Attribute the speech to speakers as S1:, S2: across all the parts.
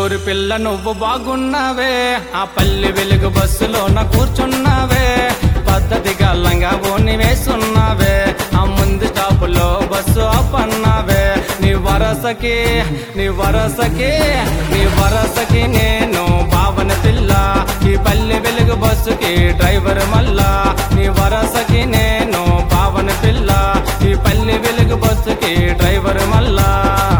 S1: పల్లెటూరి పిల్ల నువ్వు బాగున్నావే ఆ పల్లె వెలుగు బస్సులోన కూర్చున్నావే పద్ధతిగా లంగా ఓని వేసున్నావే ఆ ముందు స్టాపులో బస్సు ఆపన్నావే నీ వరసకి నీ వరసకి నీ వరసకి నేను భావన పిల్ల ఈ పల్లె వెలుగు బస్సుకి డ్రైవర్ మల్లా నీ వరసకి నేను భావన పిల్ల ఈ పల్లె వెలుగు బస్సుకి డ్రైవర్ మల్లా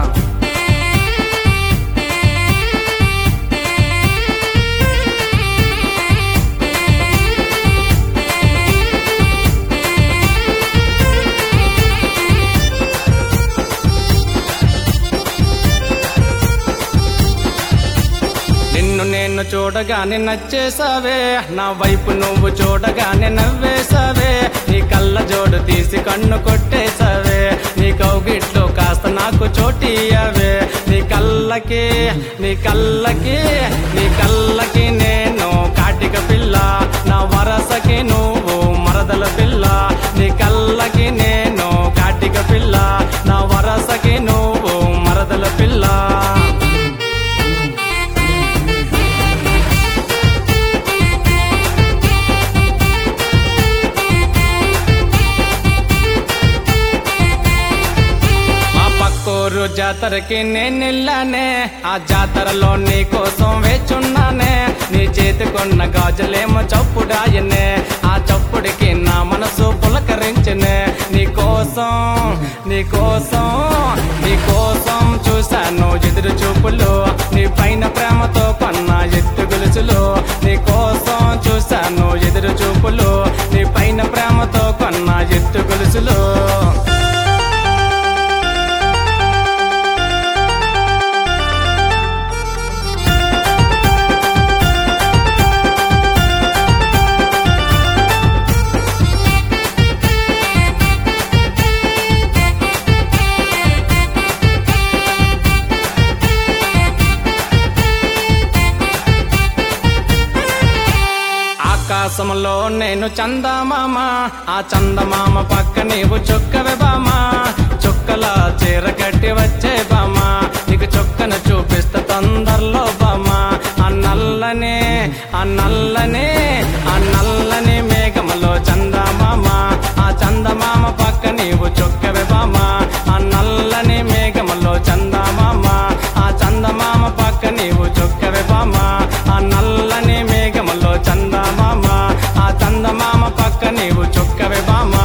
S1: నిన్ను నేను చూడగానే నచ్చేసావే నా వైపు నువ్వు చూడగానే నవ్వేసావే నీ కళ్ళ జోడు తీసి కన్ను కొట్టేసావే నీ కౌగిట్లో కాస్త నాకు చోటియవే నీ కళ్ళకి నీ కళ్ళకి నీ కళ్ళకి నేను కాటిక పిల్ల నా వరసకి నువ్వు మరదల పిల్ల నీ కళ్ళకి నేను కాటిక పిల్ల నా వరసకి నువ్వు మరదల పిల్ల మా పక్కూరు జాతరకి నేనెళ్ళానే ఆ జాతరలో నీ కోసం వేచున్నానే నీ చేతికున్న గాజులేమో చప్పుడాయనే ఆ చప్పుడికి నా మనసు పులకరించనే నీ కోసం నీ కోసం నీ కోసం చూశాను ఎదురు చూపులు నీ పైన ప్రేమతో కొన్న ఎత్తు గొలుసులు నీ కోసం చూశాను ఎదురు చూపులు నీ పైన ప్రేమతో కొన్న ఎత్తు గొలుసులు ఆకాశంలో నేను చందమామ ఆ చందమామ పక్క నీవు చొక్కవే బామా చుక్కల చీర కట్టి వచ్చే బామా నీకు చొక్కను చూపిస్తా తొందరలో బామా ఆ నల్లని ఆ నల్లని ఆ నల్లని మేఘములో చందమామ ఆ చందమామ పక్క నీవు చొక్కవే బామా ఆ నల్లని మేఘములో చందమామ ఆ చందమామ పక్క నీవు చొక్కవే బామా ఆ నల్లని మేఘములో చందమామ ఆ చందమామ పక్క నీవు చొక్కవే బామ